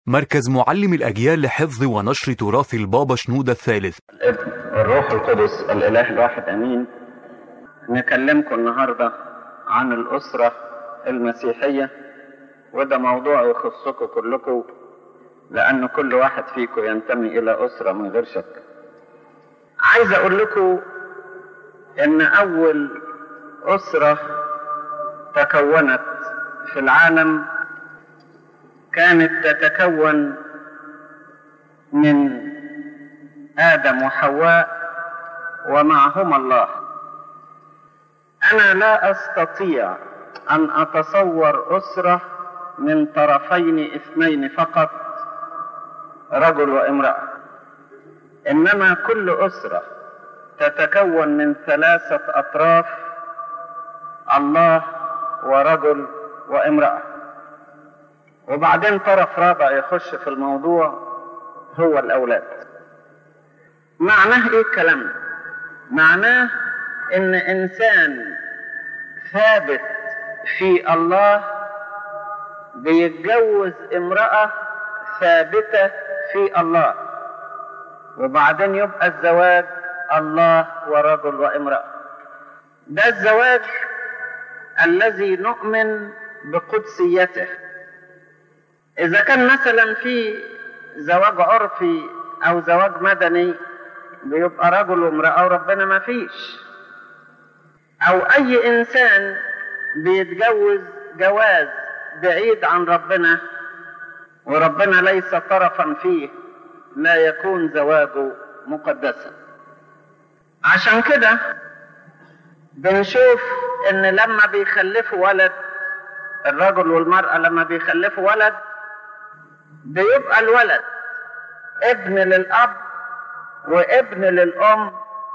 مركز معلم الأجيال لحفظ ونشر تراث البابا شنودة الثالث الابن والروح القدس الإله الواحد أمين نكلمكم النهاردة عن الأسرة المسيحية وده موضوع يخصكم كلكم لأن كل واحد فيكم ينتمي إلى أسرة من غير شك عايز أقول لكم إن أول أسرة تكونت في العالم كانت تتكون من آدم وحواء ومعهما الله أنا لا أستطيع أن أتصور أسرة من طرفين اثنين فقط رجل وامرأة إنما كل أسرة تتكون من ثلاثة أطراف الله ورجل وامرأة وبعدين طرف رابع يخش في الموضوع هو الأولاد معناه إيه الكلام ده؟ معناه إن إنسان ثابت في الله بيتجوز امرأة ثابتة في الله وبعدين يبقى الزواج الله ورجل وامرأة ده الزواج الذي نؤمن بقدسيته إذا كان مثلا في زواج عرفي أو زواج مدني بيبقى رجل وامرأة وربنا ما فيش أو أي إنسان بيتجوز جواز بعيد عن ربنا وربنا ليس طرفا فيه لا يكون زواجه مقدسا عشان كده بنشوف ان لما بيخلفوا ولد الرجل والمرأة لما بيخلفوا ولد بيبقى الولد ابن للأب وابن للأم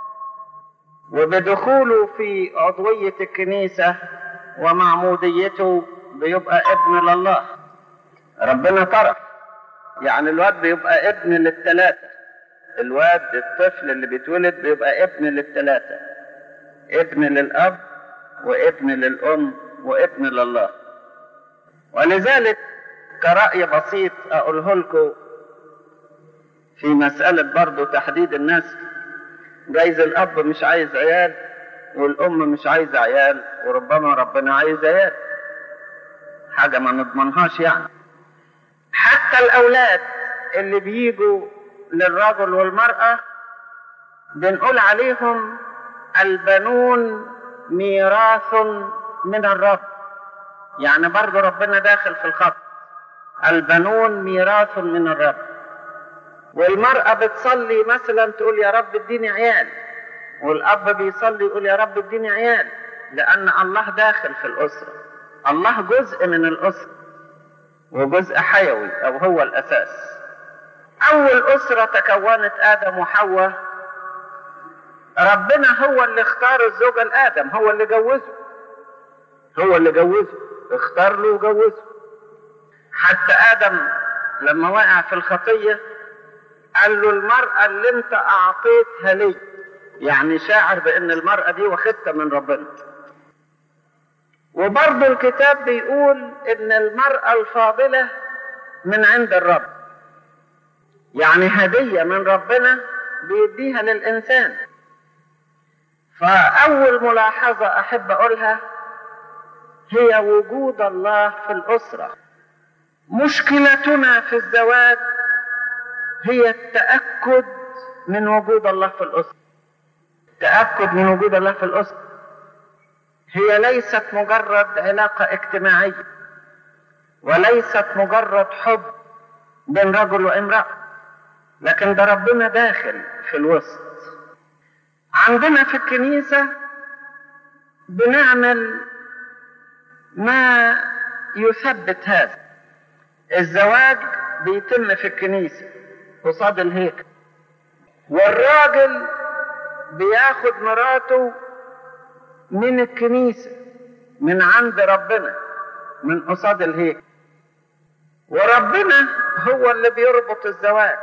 وبدخوله في عضوية الكنيسة ومعموديته بيبقى ابن لله ربنا طرف يعني الواد بيبقى ابن للثلاثة الواد الطفل اللي بيتولد بيبقى ابن للثلاثة ابن للأب وابن للأم وابن لله ولذلك كرأي بسيط أقوله لكم في مسألة برضو تحديد الناس جايز الأب مش عايز عيال والأم مش عايزة عيال وربما ربنا عايز عيال حاجة ما نضمنهاش يعني حتى الأولاد اللي بيجوا للرجل والمرأة بنقول عليهم البنون ميراث من الرب يعني برضو ربنا داخل في الخط البنون ميراث من الرب والمرأة بتصلي مثلا تقول يا رب اديني عيال والأب بيصلي يقول يا رب اديني عيال لأن الله داخل في الأسرة الله جزء من الأسرة وجزء حيوي أو هو الأساس أول أسرة تكونت آدم وحواء ربنا هو اللي اختار الزوجة لآدم هو اللي جوزه هو اللي جوزه اختار له وجوزه حتى آدم لما وقع في الخطية قال له المرأة اللي انت أعطيتها لي يعني شاعر بأن المرأة دي واخدتها من ربنا وبرضه الكتاب بيقول ان المرأة الفاضلة من عند الرب يعني هدية من ربنا بيديها للإنسان فأول ملاحظة أحب أقولها هي وجود الله في الأسرة مشكلتنا في الزواج هي التأكد من وجود الله في الأسرة التأكد من وجود الله في الأسرة هي ليست مجرد علاقة اجتماعية وليست مجرد حب بين رجل وامرأة لكن ده ربنا داخل في الوسط عندنا في الكنيسة بنعمل ما يثبت هذا الزواج بيتم في الكنيسة قصاد الهيكل والراجل بياخد مراته من الكنيسة من عند ربنا من قصاد الهيكل وربنا هو اللي بيربط الزواج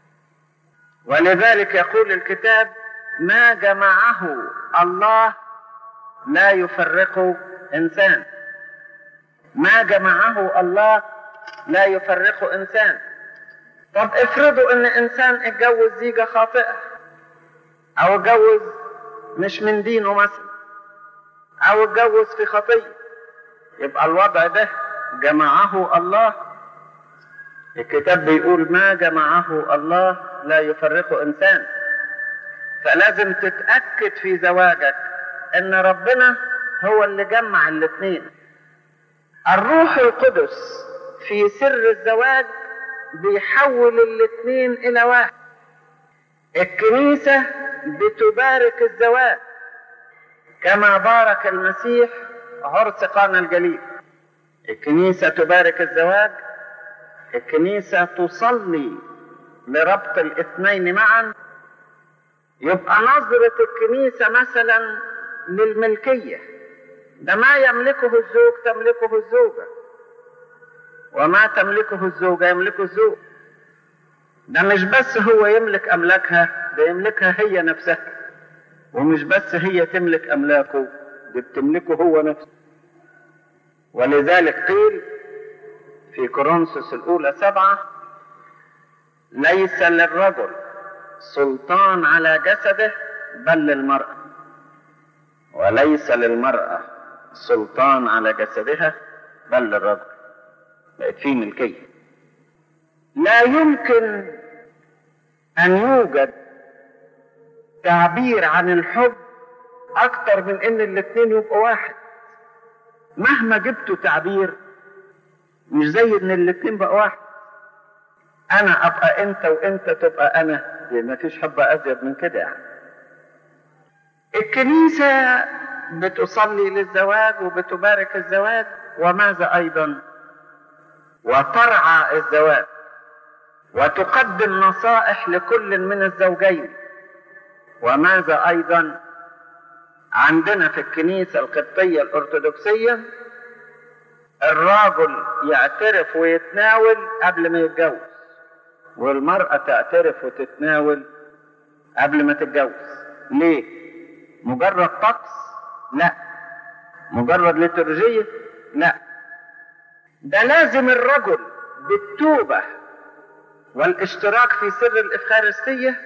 ولذلك يقول الكتاب ما جمعه الله لا يفرقه انسان ما جمعه الله لا يفرقه انسان طب افرضوا ان انسان اتجوز زيجة خاطئة او اتجوز مش من دينه مثلا او اتجوز في خطية يبقى الوضع ده جمعه الله الكتاب بيقول ما جمعه الله لا يفرقه انسان فلازم تتأكد في زواجك ان ربنا هو اللي جمع الاثنين الروح القدس في سر الزواج بيحول الاثنين الى واحد الكنيسة بتبارك الزواج كما بارك المسيح عرس قانا الجليل الكنيسة تبارك الزواج الكنيسة تصلي لربط الاثنين معا يبقى نظرة الكنيسة مثلا للملكية ده ما يملكه الزوج تملكه الزوجة وما تملكه الزوجة يملكه الزوج ده مش بس هو يملك أملاكها ده يملكها هي نفسها ومش بس هي تملك أملاكه دي بتملكه هو نفسه ولذلك قيل في كورنثوس الأولى سبعة ليس للرجل سلطان على جسده بل للمرأة وليس للمرأة سلطان على جسدها بل للرجل بقت فيه ملكية لا يمكن أن يوجد تعبير عن الحب أكتر من إن الاتنين يبقوا واحد مهما جبتوا تعبير مش زي إن الاتنين بقوا واحد أنا أبقى أنت وأنت تبقى أنا ما فيش حب أزيد من كده يعني الكنيسة بتصلي للزواج وبتبارك الزواج وماذا أيضا وترعى الزواج وتقدم نصائح لكل من الزوجين وماذا ايضا عندنا في الكنيسه القبطيه الارثوذكسيه الراجل يعترف ويتناول قبل ما يتجوز والمراه تعترف وتتناول قبل ما تتجوز ليه مجرد طقس لا مجرد ليتورجيه لا ده لازم الرجل بالتوبه والاشتراك في سر الإفخارستية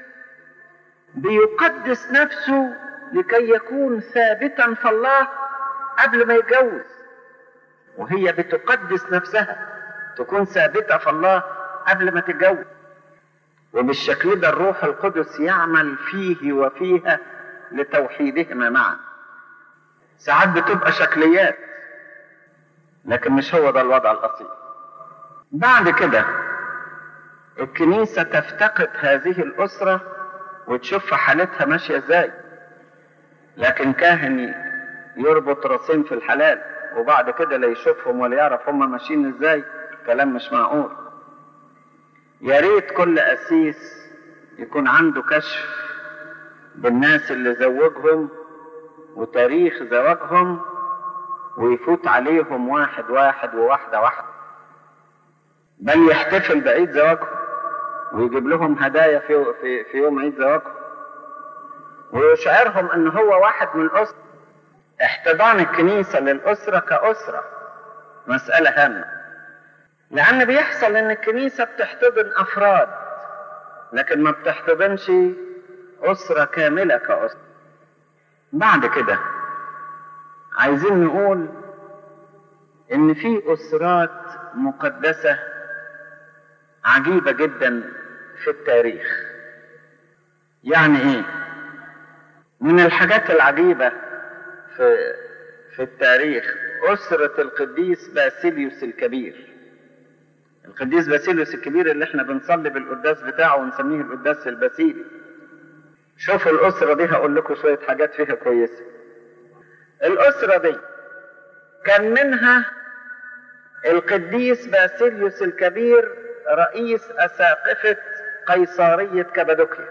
بيقدس نفسه لكي يكون ثابتا في الله قبل ما يتجوز وهي بتقدس نفسها تكون ثابتة في الله قبل ما تتجوز وبالشكل ده الروح القدس يعمل فيه وفيها لتوحيدهما معا ساعات بتبقى شكليات لكن مش هو ده الوضع الأصيل بعد كده الكنيسة تفتقد هذه الأسرة وتشوف حالتها ماشية ازاي لكن كاهن يربط راسين في الحلال وبعد كده لا يشوفهم ولا يعرف هم ماشيين ازاي كلام مش معقول يا ريت كل قسيس يكون عنده كشف بالناس اللي زوجهم وتاريخ زواجهم ويفوت عليهم واحد واحد وواحدة واحدة بل يحتفل بعيد زواجهم ويجيب لهم هدايا في, في, في يوم عيد زواجهم ويشعرهم ان هو واحد من الاسره احتضان الكنيسه للاسره كاسره مساله هامه لان بيحصل ان الكنيسه بتحتضن افراد لكن ما بتحتضنش اسره كامله كاسره بعد كده عايزين نقول ان في اسرات مقدسه عجيبه جدا في التاريخ يعني ايه من الحاجات العجيبة في في التاريخ أسرة القديس باسيليوس الكبير القديس باسيليوس الكبير اللي احنا بنصلي بالقداس بتاعه ونسميه القداس الباسيلي شوفوا الأسرة دي هقول لكم شوية حاجات فيها كويسة الأسرة دي كان منها القديس باسيليوس الكبير رئيس أساقفة قيصرية كابادوكيا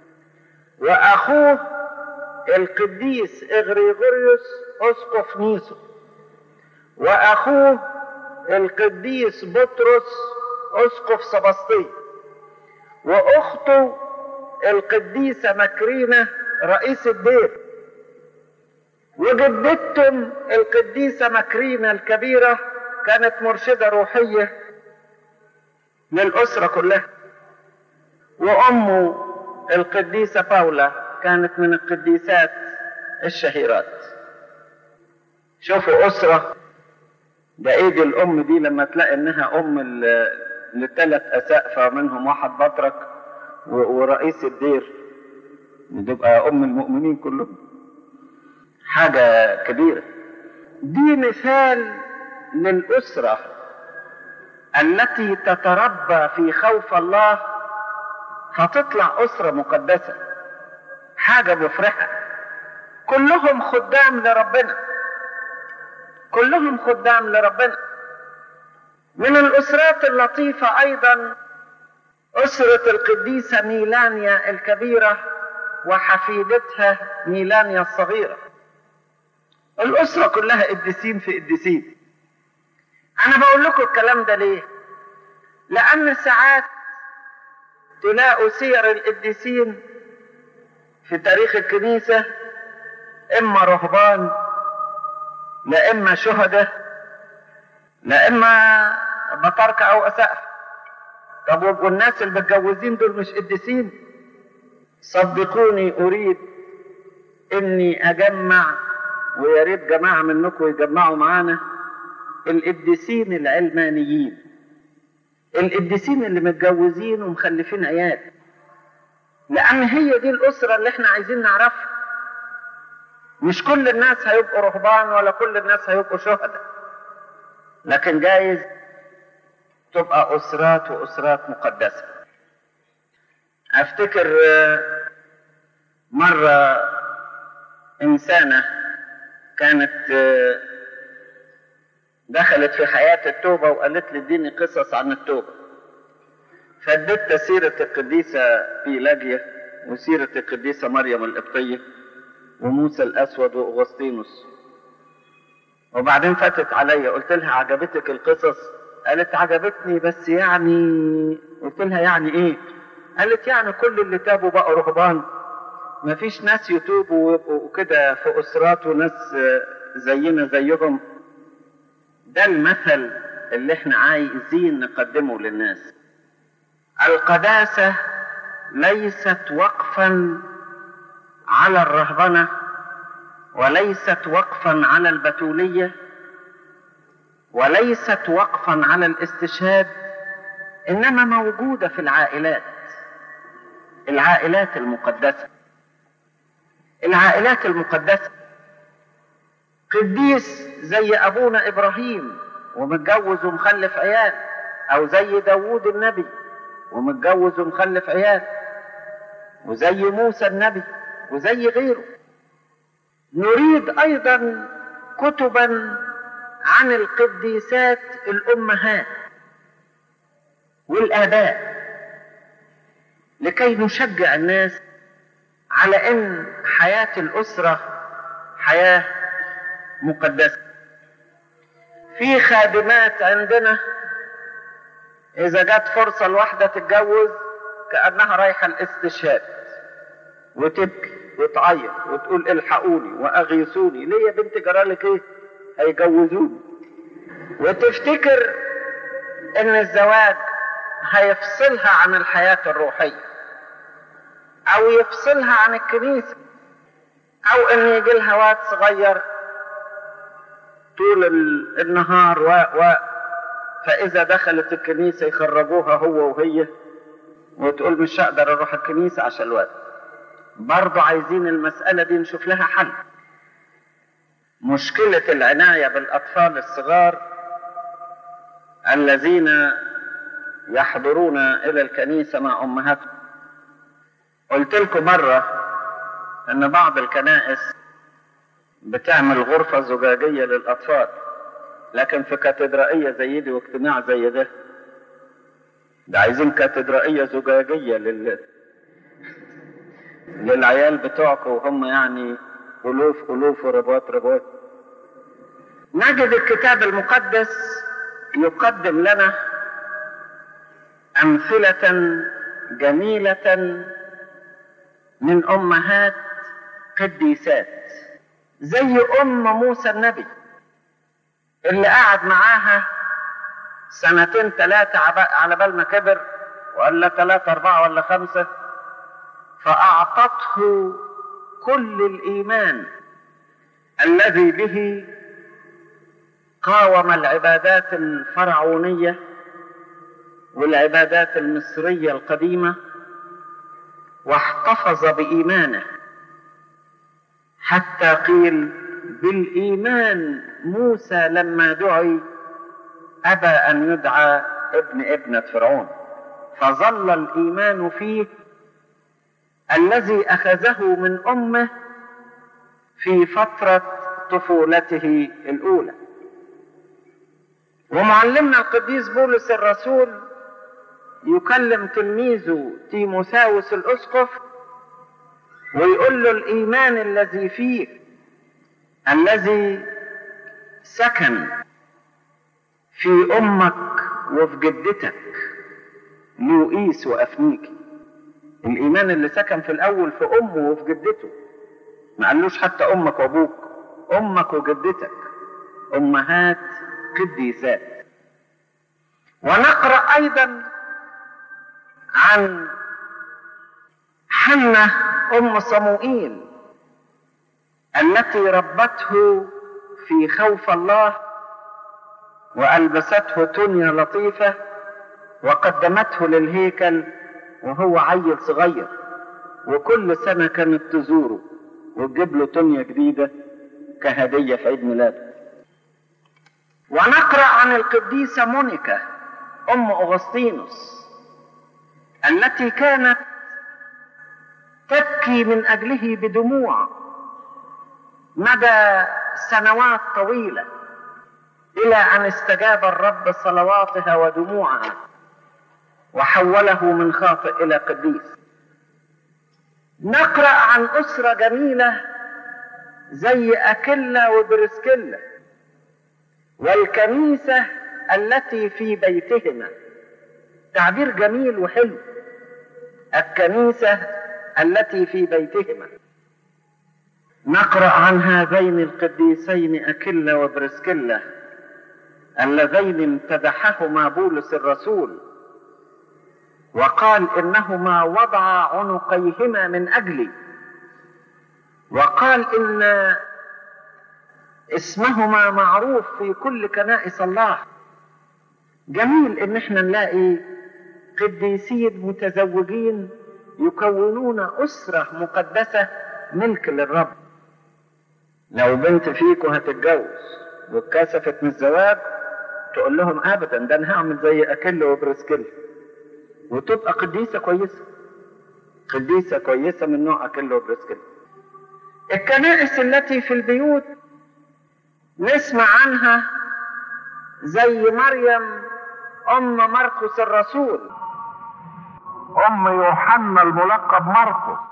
وأخوه القديس إغريغوريوس أسقف نيسو وأخوه القديس بطرس أسقف سبسطين وأخته القديسة مكرينة رئيس الدير وجدتهم القديسة مكرينة الكبيرة كانت مرشدة روحية للأسرة كلها وأمه القديسة باولا كانت من القديسات الشهيرات شوفوا أسرة ده ايه دي الأم دي لما تلاقي إنها أم لثلاث أسقفة منهم واحد بطرك ورئيس الدير تبقى أم المؤمنين كلهم حاجة كبيرة دي مثال للأسرة التي تتربى في خوف الله فتطلع أسرة مقدسة حاجة مفرحة كلهم خدام لربنا كلهم خدام لربنا من الأسرات اللطيفة أيضا أسرة القديسة ميلانيا الكبيرة وحفيدتها ميلانيا الصغيرة الأسرة كلها قديسين في قديسين أنا بقول لكم الكلام ده ليه؟ لأن ساعات تلاقوا سير القديسين في تاريخ الكنيسة إما رهبان لا إما شهداء لا إما بطاركة أو أسقف طب والناس اللي متجوزين دول مش قديسين صدقوني أريد إني أجمع ويا ريت جماعة منكم يجمعوا معانا القديسين العلمانيين القديسين اللي متجوزين ومخلفين عيال لأن هي دي الأسرة اللي احنا عايزين نعرفها مش كل الناس هيبقوا رهبان ولا كل الناس هيبقوا شهداء لكن جايز تبقى أسرات وأسرات مقدسة أفتكر مرة إنسانة كانت دخلت في حياة التوبة وقالت لي اديني قصص عن التوبة فاديتها سيرة القديسة بيلاجيا وسيرة القديسة مريم القبطية وموسى الأسود وأغسطينوس وبعدين فاتت عليا قلت لها عجبتك القصص قالت عجبتني بس يعني قلت لها يعني ايه قالت يعني كل اللي تابوا بقوا رهبان مفيش ناس يتوبوا ويبقوا كده في أسرات وناس زينا زيهم ده المثل اللي احنا عايزين نقدمه للناس القداسة ليست وقفا على الرهبنة وليست وقفا على البتولية وليست وقفا على الاستشهاد انما موجودة في العائلات العائلات المقدسة العائلات المقدسة قديس زي ابونا ابراهيم ومتجوز ومخلف عيال او زي داوود النبي ومتجوز ومخلف عيال وزي موسى النبي وزي غيره نريد ايضا كتبا عن القديسات الامهات والاباء لكي نشجع الناس على ان حياه الاسره حياه مقدسه في خادمات عندنا اذا جت فرصه لواحده تتجوز كانها رايحه الاستشهاد وتبكي وتعيط وتقول الحقوني واغيثوني ليه يا بنت جرالك ايه هيجوزوني وتفتكر ان الزواج هيفصلها عن الحياة الروحية او يفصلها عن الكنيسة او ان يجي لها واد صغير طول النهار و, و فاذا دخلت الكنيسة يخرجوها هو وهي وتقول مش هقدر اروح الكنيسة عشان الواد برضه عايزين المسألة دي نشوف لها حل مشكلة العناية بالأطفال الصغار الذين يحضرون إلى الكنيسة مع أمهاتهم قلت لكم مرة أن بعض الكنائس بتعمل غرفة زجاجية للأطفال لكن في كاتدرائية زي دي واجتماع زي ده ده عايزين كاتدرائية زجاجية لل... للعيال بتوعكم وهم يعني ألوف ألوف ورباط رباط نجد الكتاب المقدس يقدم لنا أمثلة جميلة من أمهات قديسات زي أم موسى النبي اللي قعد معاها سنتين ثلاثة على بال ما كبر ولا ثلاثة أربعة ولا خمسة فأعطته كل الإيمان الذي به قاوم العبادات الفرعونية والعبادات المصرية القديمة واحتفظ بإيمانه حتى قيل بالإيمان موسى لما دعي أبى أن يدعى ابن ابنة فرعون فظل الإيمان فيه الذي أخذه من أمه في فترة طفولته الأولى ومعلمنا القديس بولس الرسول يكلم تلميذه تيموساوس الأسقف ويقول له الإيمان الذي فيك الذي سكن في أمك وفي جدتك لوئيس وأفنيكي الإيمان اللي سكن في الأول في أمه وفي جدته ما قالوش حتى أمك وأبوك أمك وجدتك أمهات قديسات ونقرأ أيضا عن حنة أم صموئيل التي ربته في خوف الله وألبسته تنية لطيفة وقدمته للهيكل وهو عيل صغير وكل سنة كانت تزوره وتجيب له تنية جديدة كهدية في عيد ميلاده ونقرأ عن القديسة مونيكا أم أغسطينوس التي كانت تبكي من أجله بدموع مدى سنوات طويلة إلى أن استجاب الرب صلواتها ودموعها وحوله من خاطئ إلى قديس نقرأ عن أسرة جميلة زي أكيلا وبرسكيلا والكنيسة التي في بيتهما تعبير جميل وحلو الكنيسة التي في بيتهما نقرأ عن هذين القديسين أكيلا وبرسكيلا اللذين امتدحهما بولس الرسول وقال إنهما وضعا عنقيهما من أجلي وقال إن اسمهما معروف في كل كنائس الله جميل ان احنا نلاقي قديسين متزوجين يكونون اسره مقدسه ملك للرب لو بنت فيكم هتتجوز واتكسفت من الزواج تقول لهم ابدا ده انا هعمل زي اكل وبرسكيل وتبقى قديسه كويسه قديسه كويسه من نوع اكل وبرسكيل الكنائس التي في البيوت نسمع عنها زي مريم ام مرقس الرسول ام يوحنا الملقب مرقس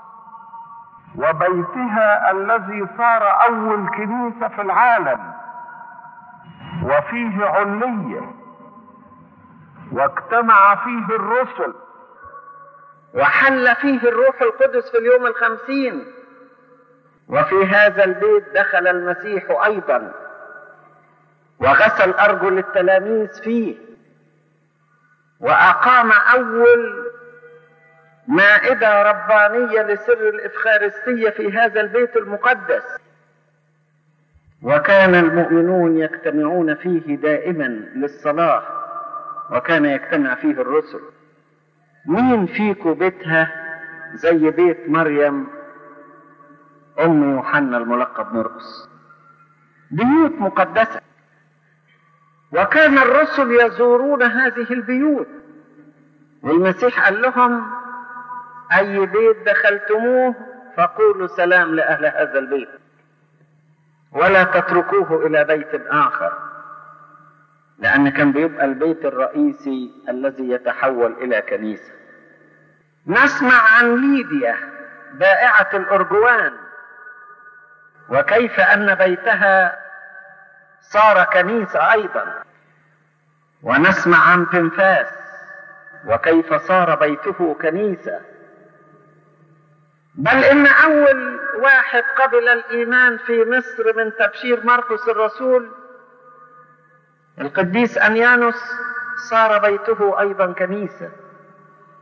وبيتها الذي صار اول كنيسه في العالم وفيه عليه واجتمع فيه الرسل وحل فيه الروح القدس في اليوم الخمسين وفي هذا البيت دخل المسيح ايضا وغسل ارجل التلاميذ فيه واقام اول مائده ربانيه لسر الافخارستيه في هذا البيت المقدس وكان المؤمنون يجتمعون فيه دائما للصلاه وكان يجتمع فيه الرسل مين فيكم بيتها زي بيت مريم ام يوحنا الملقب مرقس بيوت مقدسه وكان الرسل يزورون هذه البيوت والمسيح قال لهم اي بيت دخلتموه فقولوا سلام لاهل هذا البيت ولا تتركوه الى بيت اخر لان كان بيبقى البيت الرئيسي الذي يتحول الى كنيسه نسمع عن ليديا بائعه الارجوان وكيف ان بيتها صار كنيسة أيضا ونسمع عن بنفاس وكيف صار بيته كنيسة بل إن أول واحد قبل الإيمان في مصر من تبشير مرقس الرسول القديس أنيانوس صار بيته أيضا كنيسة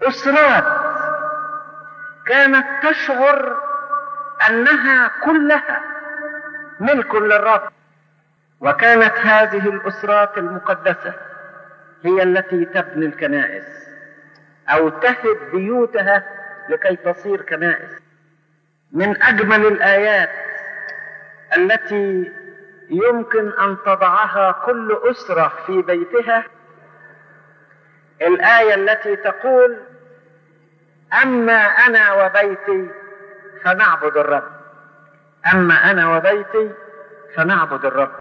أسرات كانت تشعر أنها كلها ملك للرب وكانت هذه الأسرات المقدسة هي التي تبني الكنائس أو تهب بيوتها لكي تصير كنائس من أجمل الآيات التي يمكن أن تضعها كل أسرة في بيتها الآية التي تقول أما أنا وبيتي فنعبد الرب أما أنا وبيتي فنعبد الرب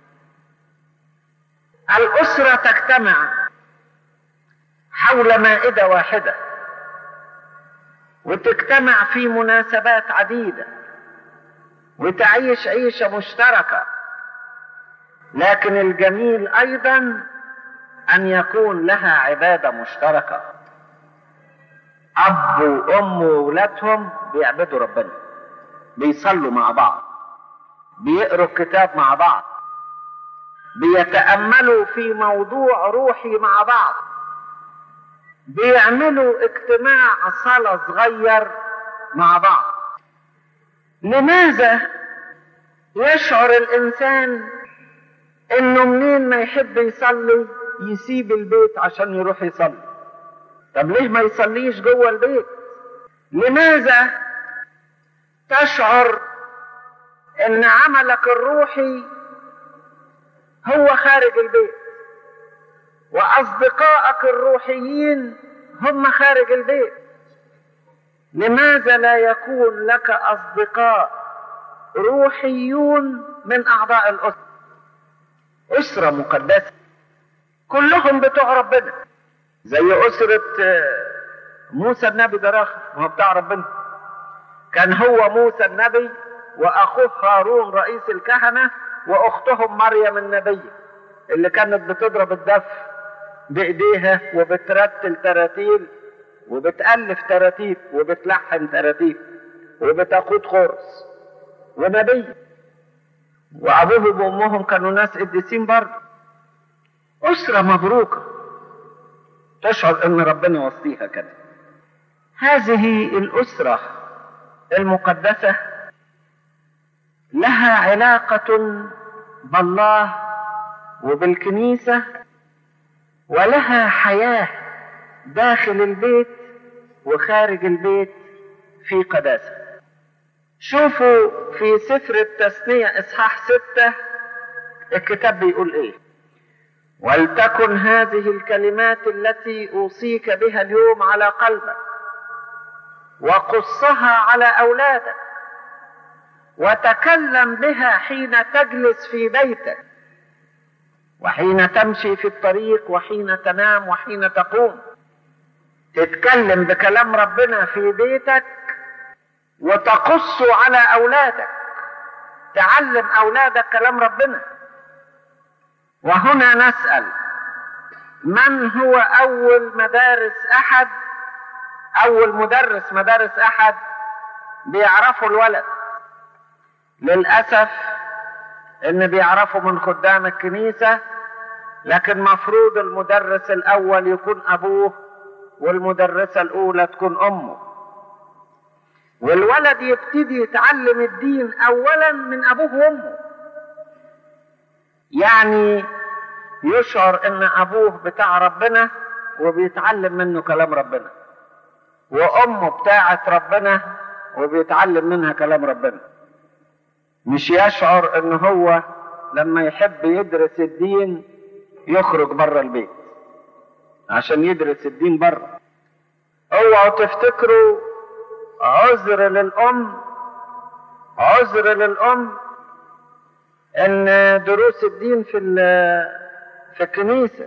الأسرة تجتمع حول مائدة واحدة وتجتمع في مناسبات عديدة وتعيش عيشة مشتركة لكن الجميل أيضا أن يكون لها عبادة مشتركة أب وأم وولادهم بيعبدوا ربنا بيصلوا مع بعض بيقروا الكتاب مع بعض بيتأملوا في موضوع روحي مع بعض بيعملوا اجتماع صلاة صغير مع بعض لماذا يشعر الإنسان إنه منين ما يحب يصلي يسيب البيت عشان يروح يصلي طب ليه ما يصليش جوه البيت لماذا تشعر ان عملك الروحي هو خارج البيت واصدقائك الروحيين هم خارج البيت لماذا لا يكون لك اصدقاء روحيون من اعضاء الاسره اسره مقدسه كلهم بتوع ربنا زي اسره موسى النبي ده راخ هو بتاع ربنا كان هو موسى النبي واخوه هارون رئيس الكهنه واختهم مريم النبيه اللي كانت بتضرب الدف بايديها وبترتل تراتيل وبتالف تراتيب وبتلحن تراتيب وبتقود خرس ونبي وابوهم وامهم كانوا ناس قديسين برضه اسره مبروكه تشعر ان ربنا وصيها كده هذه الاسره المقدسه لها علاقه بالله وبالكنيسه ولها حياه داخل البيت وخارج البيت في قداسه شوفوا في سفر التثنيه اصحاح سته الكتاب بيقول ايه ولتكن هذه الكلمات التي اوصيك بها اليوم على قلبك وقصها على اولادك وتكلم بها حين تجلس في بيتك وحين تمشي في الطريق وحين تنام وحين تقوم تتكلم بكلام ربنا في بيتك وتقصه على اولادك تعلم اولادك كلام ربنا وهنا نسال من هو اول مدارس احد اول مدرس مدارس احد بيعرفوا الولد للاسف ان بيعرفوا من خدام الكنيسه لكن مفروض المدرس الاول يكون ابوه والمدرسه الاولى تكون امه والولد يبتدي يتعلم الدين اولا من ابوه وامه يعني يشعر ان ابوه بتاع ربنا وبيتعلم منه كلام ربنا وامه بتاعت ربنا وبيتعلم منها كلام ربنا مش يشعر ان هو لما يحب يدرس الدين يخرج بره البيت عشان يدرس الدين بره اوعوا تفتكروا عذر للام عذر للام ان دروس الدين في في الكنيسه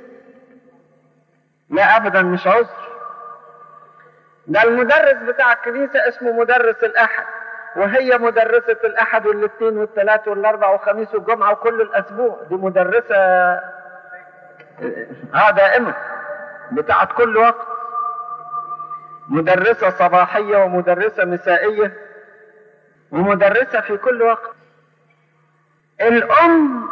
لا ابدا مش عذر ده المدرس بتاع الكنيسه اسمه مدرس الاحد وهي مدرسة الأحد والاثنين والثلاث والأربع والخميس والجمعة وكل الأسبوع دي مدرسة اه دائمة بتاعت كل وقت مدرسة صباحية ومدرسة مسائية ومدرسة في كل وقت الأم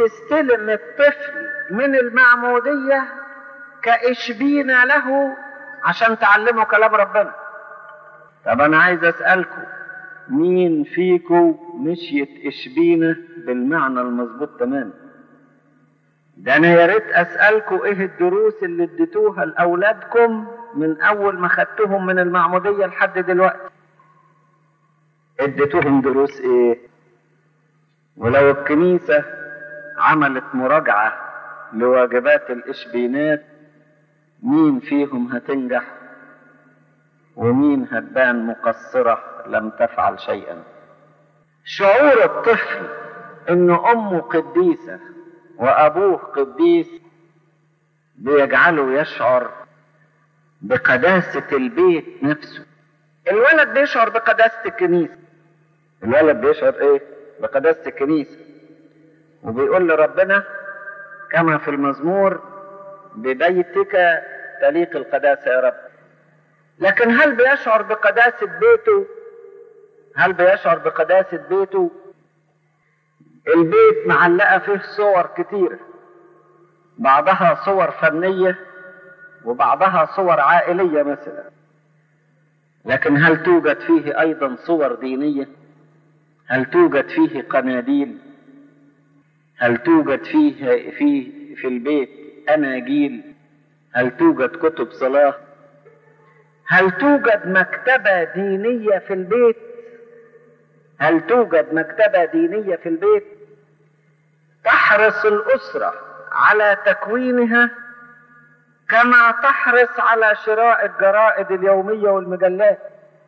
بتستلم الطفل من المعمودية كإشبين له عشان تعلموا كلام ربنا طب انا عايز اسالكم مين فيكم مشيت اشبينه بالمعنى المظبوط تماما ده انا يا ريت اسالكم ايه الدروس اللي اديتوها لاولادكم من اول ما خدتهم من المعموديه لحد دلوقتي اديتوهم دروس ايه ولو الكنيسه عملت مراجعه لواجبات الاشبينات مين فيهم هتنجح ومين هتبان مقصره لم تفعل شيئا شعور الطفل ان امه قديسه وابوه قديس بيجعله يشعر بقداسه البيت نفسه الولد بيشعر بقداسه الكنيسه الولد بيشعر ايه بقداسه الكنيسه وبيقول لربنا كما في المزمور ببيتك تليق القداسه يا رب لكن هل بيشعر بقداسه بيته هل بيشعر بقداسه بيته البيت معلقه فيه صور كتيره بعضها صور فنيه وبعضها صور عائليه مثلا لكن هل توجد فيه ايضا صور دينيه هل توجد فيه قناديل هل توجد فيه فيه في البيت اناجيل هل توجد كتب صلاه هل توجد مكتبه دينيه في البيت هل توجد مكتبه دينيه في البيت تحرص الاسره على تكوينها كما تحرص على شراء الجرائد اليوميه والمجلات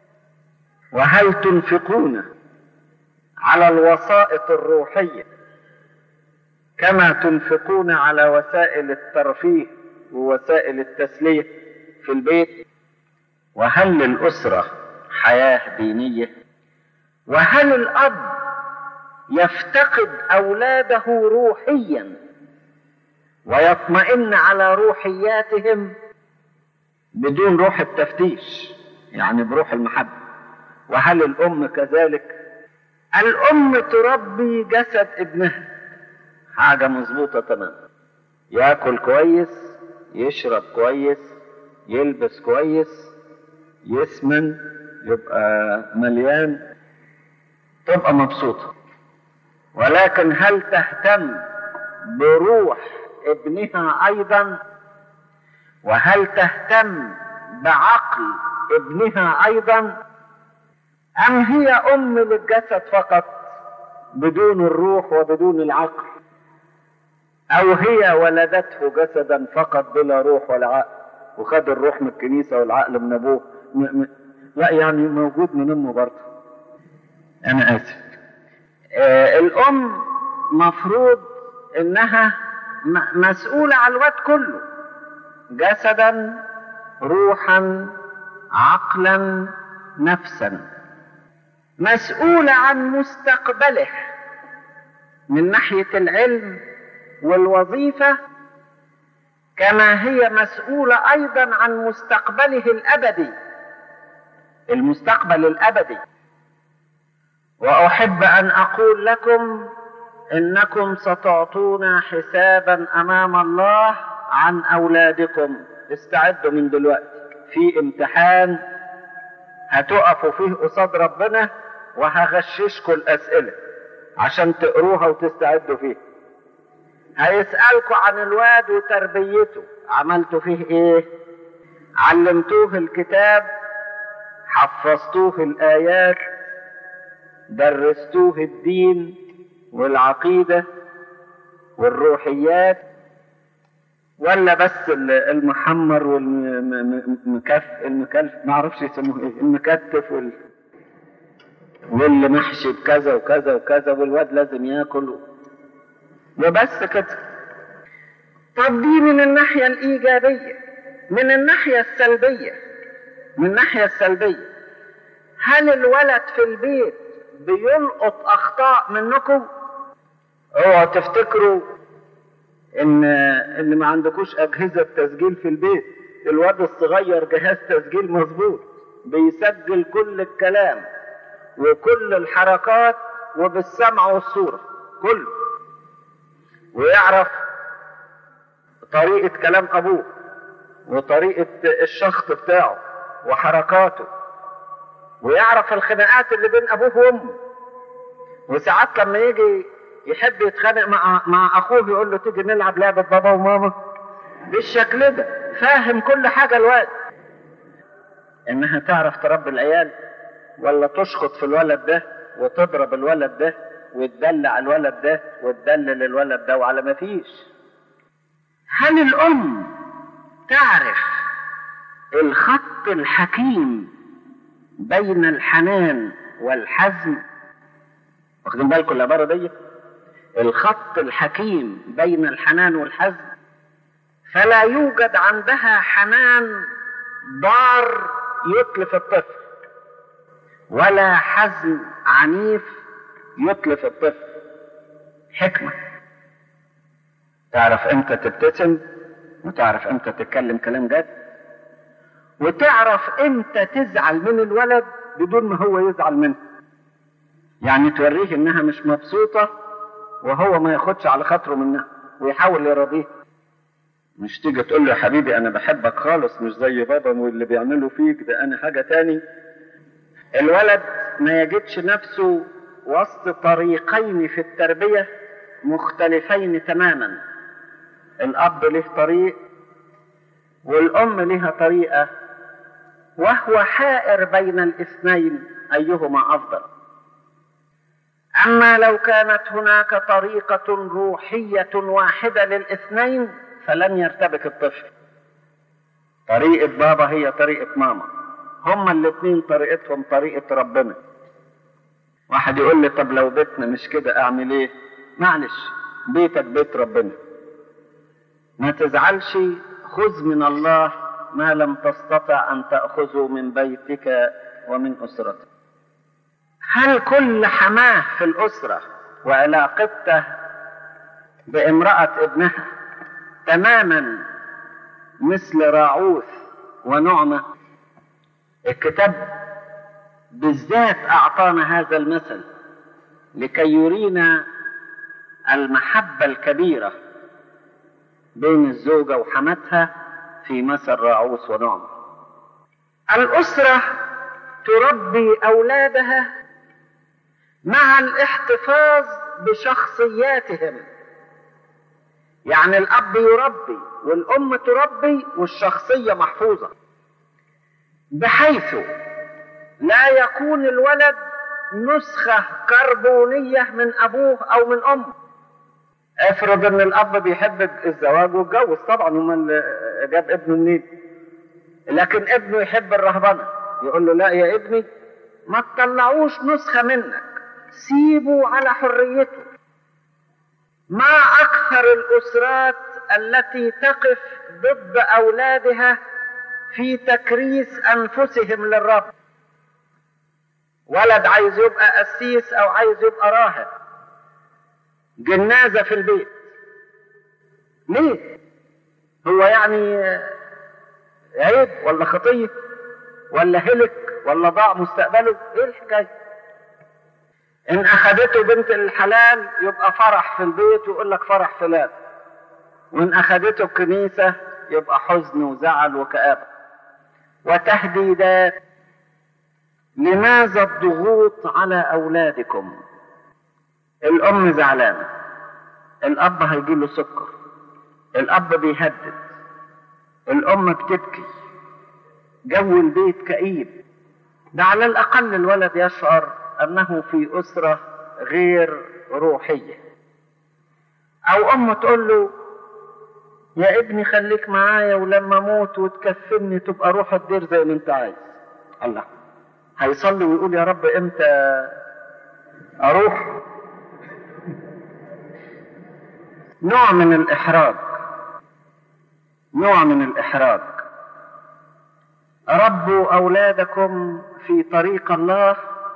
وهل تنفقون على الوسائط الروحيه كما تنفقون على وسائل الترفيه ووسائل التسليه في البيت وهل للاسره حياه دينيه وهل الاب يفتقد اولاده روحيا ويطمئن على روحياتهم بدون روح التفتيش يعني بروح المحبه وهل الام كذلك الام تربي جسد ابنها حاجه مظبوطه تمام ياكل كويس يشرب كويس يلبس كويس يسمن يبقى مليان تبقى مبسوطه ولكن هل تهتم بروح ابنها ايضا وهل تهتم بعقل ابنها ايضا ام هي ام للجسد فقط بدون الروح وبدون العقل او هي ولدته جسدا فقط بلا روح ولا عقل وخد الروح من الكنيسه والعقل من ابوه م- م- لا يعني موجود من امه برضه انا اسف آه الام مفروض انها م- مسؤوله على الواد كله جسدا روحا عقلا نفسا مسؤوله عن مستقبله من ناحيه العلم والوظيفه كما هي مسؤوله ايضا عن مستقبله الابدي المستقبل الابدي واحب ان اقول لكم انكم ستعطون حسابا امام الله عن اولادكم استعدوا من دلوقتي في امتحان هتقفوا فيه قصاد ربنا وهغششكم الاسئله عشان تقروها وتستعدوا فيه هيسألكوا عن الواد وتربيته عملتوا فيه ايه علمتوه الكتاب حفظتوه الآيات درستوه الدين والعقيدة والروحيات ولا بس المحمر والمكف المكلف ما اعرفش يسموه ايه المكتف وال واللي محشي بكذا وكذا وكذا والواد لازم ياكل وبس كده طب دي من الناحية الإيجابية من الناحية السلبية من الناحية السلبية هل الولد في البيت بيلقط أخطاء منكم؟ اوعوا تفتكروا إن إن ما عندكوش أجهزة تسجيل في البيت الواد الصغير جهاز تسجيل مظبوط بيسجل كل الكلام وكل الحركات وبالسمع والصورة كله ويعرف طريقة كلام أبوه وطريقة الشخط بتاعه وحركاته ويعرف الخناقات اللي بين ابوه وامه وساعات لما يجي يحب يتخانق مع مع اخوه يقول له تيجي نلعب لعبة بابا وماما بالشكل ده فاهم كل حاجة الواد انها تعرف تربي العيال ولا تشخط في الولد ده وتضرب الولد ده وتدلع الولد ده وتدلل الولد ده وعلى ما فيش هل الام تعرف الخط الحكيم بين الحنان والحزم واخدين بالكم العباره دي الخط الحكيم بين الحنان والحزم فلا يوجد عندها حنان ضار يتلف الطفل ولا حزم عنيف يتلف الطفل حكمة تعرف امتى تبتسم وتعرف امتى تتكلم كلام جد وتعرف امتى تزعل من الولد بدون ما هو يزعل منه يعني توريه انها مش مبسوطة وهو ما ياخدش على خاطره منها ويحاول يراضيه مش تيجي تقول له يا حبيبي انا بحبك خالص مش زي بابا واللي بيعمله فيك ده انا حاجة تاني الولد ما يجدش نفسه وسط طريقين في التربية مختلفين تماما الأب له طريق والأم لها طريقة وهو حائر بين الاثنين أيهما أفضل أما لو كانت هناك طريقة روحية واحدة للاثنين فلن يرتبك الطفل طريقة بابا هي طريقة ماما هما الاثنين طريقتهم طريقة ربنا واحد يقول لي طب لو بيتنا مش كده اعمل ايه معلش بيتك بيت ربنا ما تزعلش خذ من الله ما لم تستطع ان تاخذه من بيتك ومن اسرتك هل كل حماه في الاسره وعلاقته بامراه ابنها تماما مثل راعوث ونعمه الكتاب بالذات اعطانا هذا المثل لكي يرينا المحبه الكبيره بين الزوجه وحماتها في مثل راعوس ونعمه الاسره تربي اولادها مع الاحتفاظ بشخصياتهم يعني الاب يربي والام تربي والشخصيه محفوظه بحيث لا يكون الولد نسخة كربونية من أبوه أو من أمه افرض ان الاب بيحب الزواج واتجوز طبعا امال جاب ابنه منين لكن ابنه يحب الرهبنه يقول له لا يا ابني ما تطلعوش نسخه منك سيبه على حريته ما اكثر الاسرات التي تقف ضد اولادها في تكريس انفسهم للرب ولد عايز يبقى قسيس او عايز يبقى راهب جنازة في البيت ليه هو يعني عيب ولا خطية ولا هلك ولا ضاع مستقبله ايه الحكاية ان اخدته بنت الحلال يبقى فرح في البيت ويقول لك فرح فلان وان اخدته الكنيسة يبقى حزن وزعل وكآبة وتهديدات لماذا الضغوط على اولادكم الام زعلانه الاب هيجيله سكر الاب بيهدد الام بتبكي جو البيت كئيب ده على الاقل الولد يشعر انه في اسره غير روحيه او ام تقول له يا ابني خليك معايا ولما اموت وتكفني تبقى روح الدير زي ما انت عايز الله هيصلي ويقول يا رب امتى اروح نوع من الإحراج نوع من الإحراج ربوا أولادكم في طريق الله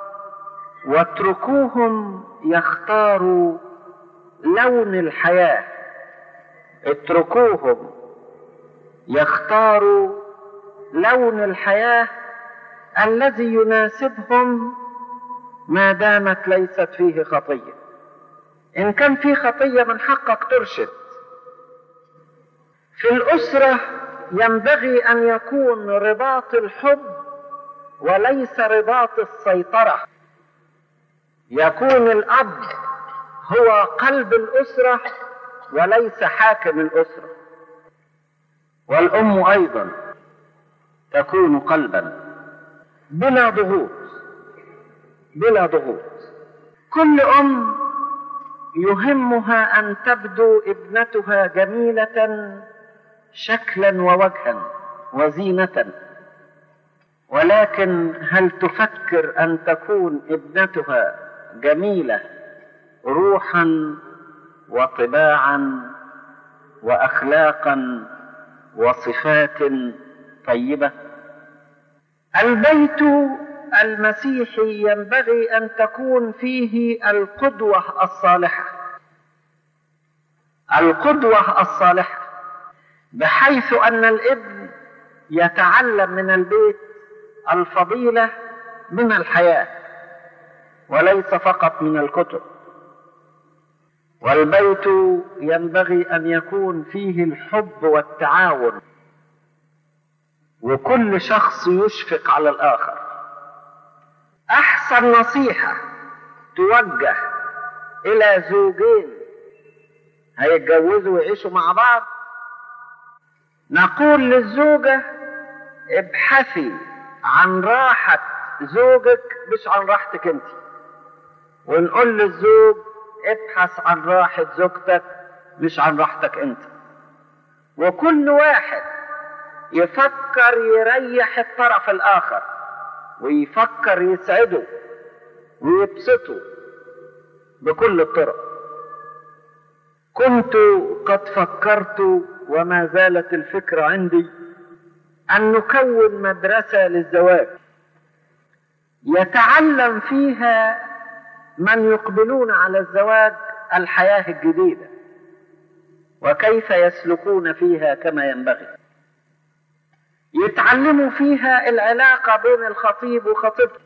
واتركوهم يختاروا لون الحياة اتركوهم يختاروا لون الحياة الذي يناسبهم ما دامت ليست فيه خطيه إن كان في خطية من حقك ترشد في الأسرة ينبغي ان يكون رباط الحب وليس رباط السيطره يكون الاب هو قلب الاسره وليس حاكم الاسره والام ايضا تكون قلبا بلا ضغوط بلا ضغوط كل ام يهمها ان تبدو ابنتها جميله شكلا ووجها وزينه ولكن هل تفكر ان تكون ابنتها جميله روحا وطباعا واخلاقا وصفات طيبه البيت المسيحي ينبغي ان تكون فيه القدوه الصالحه القدوه الصالحه بحيث ان الابن يتعلم من البيت الفضيله من الحياه وليس فقط من الكتب والبيت ينبغي ان يكون فيه الحب والتعاون وكل شخص يشفق على الاخر احسن نصيحه توجه الى زوجين هيتجوزوا ويعيشوا مع بعض نقول للزوجه ابحثي عن راحه زوجك مش عن راحتك انت ونقول للزوج ابحث عن راحه زوجتك مش عن راحتك انت وكل واحد يفكر يريح الطرف الاخر ويفكر يسعده ويبسطه بكل الطرق كنت قد فكرت وما زالت الفكرة عندي أن نكون مدرسة للزواج يتعلم فيها من يقبلون على الزواج الحياة الجديدة وكيف يسلكون فيها كما ينبغي يتعلموا فيها العلاقة بين الخطيب وخطيبته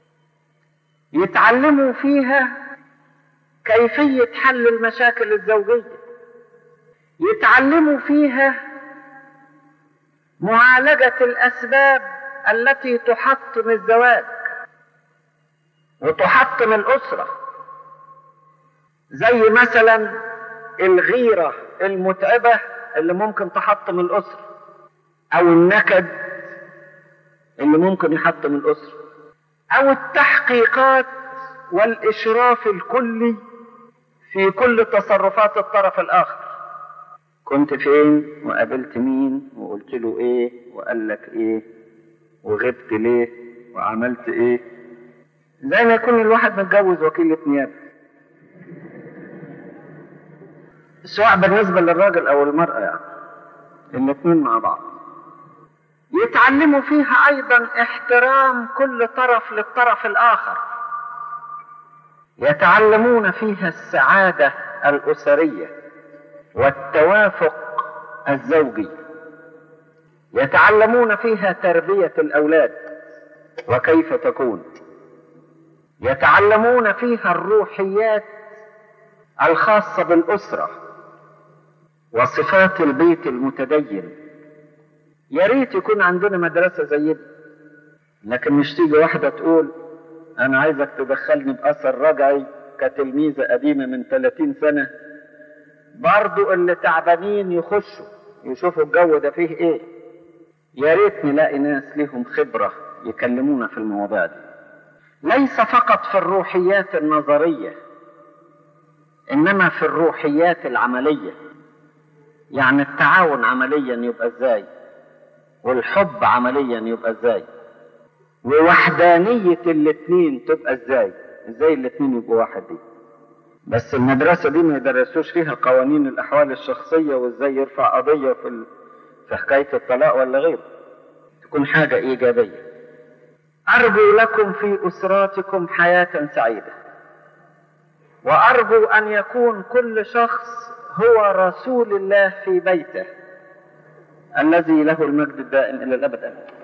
يتعلموا فيها كيفية حل المشاكل الزوجية يتعلموا فيها معالجة الأسباب التي تحطم الزواج وتحطم الأسرة زي مثلا الغيرة المتعبة اللي ممكن تحطم الأسرة أو النكد اللي ممكن يحطم الأسرة أو التحقيقات والإشراف الكلي في كل تصرفات الطرف الآخر كنت فين وقابلت مين وقلت له إيه وقال لك إيه وغبت ليه وعملت إيه زي ما يكون الواحد متجوز وكيلة نيابة سواء بالنسبة للراجل أو المرأة يعني الاثنين مع بعض يتعلموا فيها أيضا احترام كل طرف للطرف الآخر يتعلمون فيها السعادة الأسرية والتوافق الزوجي يتعلمون فيها تربية الأولاد وكيف تكون يتعلمون فيها الروحيات الخاصة بالأسرة وصفات البيت المتدين يا ريت يكون عندنا مدرسة زي دي لكن مش تيجي واحدة تقول أنا عايزك تدخلني بأثر رجعي كتلميذة قديمة من 30 سنة برضو اللي تعبانين يخشوا يشوفوا الجو ده فيه إيه يا ريت نلاقي ناس ليهم خبرة يكلمونا في المواضيع دي ليس فقط في الروحيات النظرية إنما في الروحيات العملية يعني التعاون عمليا يبقى ازاي والحب عمليا يبقى ازاي ووحدانية الاتنين تبقى ازاي ازاي الاتنين يبقوا واحد دي بس المدرسة دي ما يدرسوش فيها قوانين الأحوال الشخصية وازاي يرفع قضية في ال... في حكاية الطلاق ولا غيره تكون حاجة إيجابية أرجو لكم في أسراتكم حياة سعيدة وأرجو أن يكون كل شخص هو رسول الله في بيته الذي له المجد الدائم إلى الأبد آمين